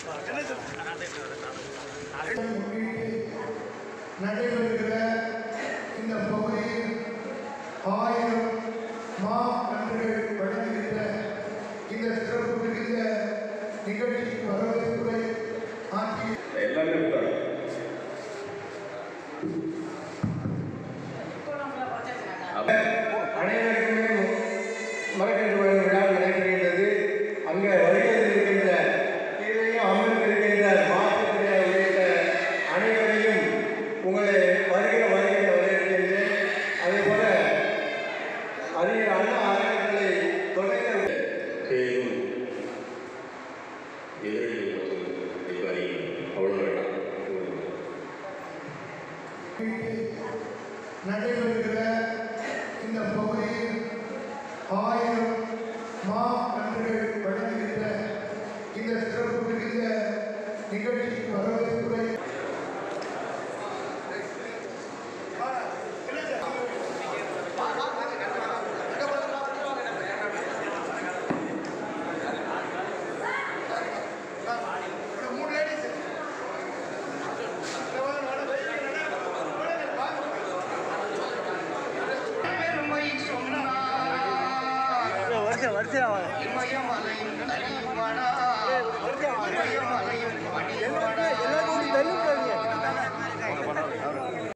நடைபெறுகிற இந்த பகுதியில் ஆயிரம் மா கன்றுகள் வழங்குகின்ற இந்த சிறப்பு மிகுந்த நிகழ்ச்சிக்கு வரவேற்புரை ஆற்றி எல்லாமே இருக்காங்க அனைவருக்குமே மரக்கன்று வழங்கும் விழா நடைபெறுகின்றது அங்கே வருகின்ற கீழையும் அமர்ந்திருக்கின்ற மாற்றுத்திறனாளி உள்ளிட்ட அனைவரையும் உங்களை வருகிற வருகிற வரவேற்கின்றேன் அதே போல அறிஞர் அண்ணா அறக்கட்டளை தொடங்க பேரும் எதிரில் அதிகாரி அவ்வளோ வேண்டாம் நடைபெறுகிற இந்த பகுதியில் ஆயிரம் மா கன்றுகள் வழங்குகின்ற இந்த சிறப்பு மிகுந்த நிகழ்ச்சிக்கு வரவேற்புரை பெருமை சொன்னார் இமயமலையும் தனிவனா இமயமலையும் பணிவனா